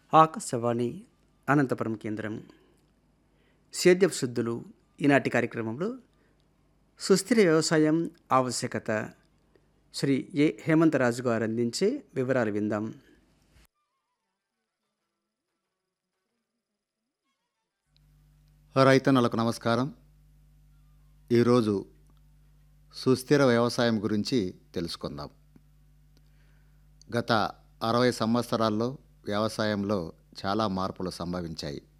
ఆకాశవాణి అనంతపురం కేంద్రం సేద్యపు శుద్ధులు ఈనాటి కార్యక్రమంలో సుస్థిర వ్యవసాయం ఆవశ్యకత శ్రీ ఏ హేమంతరాజు గారు అందించే వివరాలు విందాం రైతన్నలకు నమస్కారం ఈరోజు సుస్థిర వ్యవసాయం గురించి తెలుసుకుందాం గత అరవై సంవత్సరాల్లో వ్యవసాయంలో చాలా మార్పులు సంభవించాయి